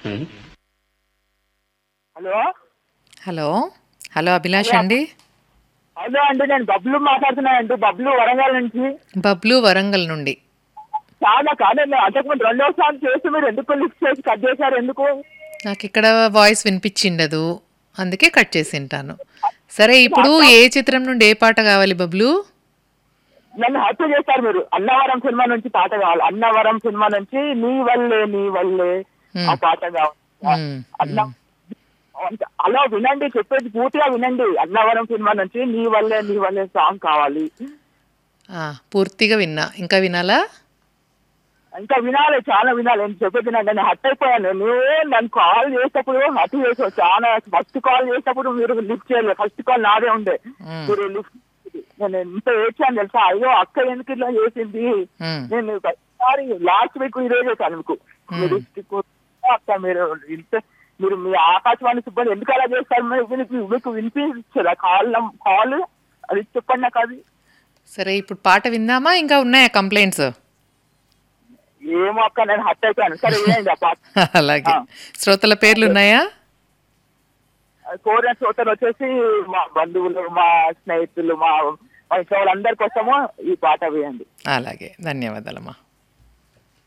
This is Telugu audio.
హలో హలో హలో అభిలాష్ అండి హలో అండి నేను బబ్లు మాట్లాడుతున్నానండి బబ్లు వరంగల్ నుంచి బబ్లు వరంగల్ నుండి చాలా కాదు నేను అంతకుముందు రెండోసారి చేసి మీరు ఎందుకు లిఫ్ట్ చేసి కట్ చేశారు ఎందుకు నాకు ఇక్కడ వాయిస్ వినిపించిండదు అందుకే కట్ చేసి ఉంటాను సరే ఇప్పుడు ఏ చిత్రం నుండి ఏ పాట కావాలి బబ్లు నన్ను హత్య చేశారు మీరు అన్నవరం సినిమా నుంచి పాట కావాలి అన్నవరం సినిమా నుంచి నీ వల్లే నీ వల్లే ఆ పాట కావాలి మ్మ్. అన్న అంత- అలా వినండి చెప్పేది పూర్తిగా వినండి అన్నవరం సినిమా నుంచి నీ వల్లే నీ వల్లే సాంగ్ కావాలి ఆ, పూర్తిగా విన్నా ఇంకా వినాలా ఇంకా వినాలి చాలా వినాలి నేను చెప్పేది నాకు నేను హట్ అయిపోయాను నువ్వు నన్ను కాల్ చేసేటప్పుడు హట్ చేసావు చాలా ఫస్ట్ కాల్ చేసేటప్పుడు మీరు లిఫ్ట్ చేయలేదు ఫస్ట్ కాల్ నాదే ఉండే మ్మ్. మీరు లిఫ్ట్ నేను ఎంత ఏడ్చాను తెలుసా అయ్యో అక్క ఎందుకు ఇట్లా చేసింది మ్మ్. నేను ఒకసారి లాస్ట్ వీక్ ఇదే చేశాను మీకు మీరు ఇష్టకు- అక్క మీరు ఇంత మీరు మీ ఆకాశవాణి సిబ్బంది ఎందుకు అలా చేస్తారు మరి మీకు మీకు వినిపించదా కాల్ కాల్ అది చెప్పండి నాకు అది సరే ఇప్పుడు పాట విందామా ఇంకా ఉన్నాయా కంప్లైంట్స్ ఏమో అక్క నేను హట్ అయిపోయాను సరే ఏమైంది ఆ పాట అలాగే శ్రోతల పేర్లు ఉన్నాయా కోరిన శ్రోతలు వచ్చేసి మా బంధువులు మా స్నేహితులు మా మా ఇంట్లో వాళ్ళందరి కోసము ఈ పాట వేయండి అలాగే ధన్యవాదాలమ్మా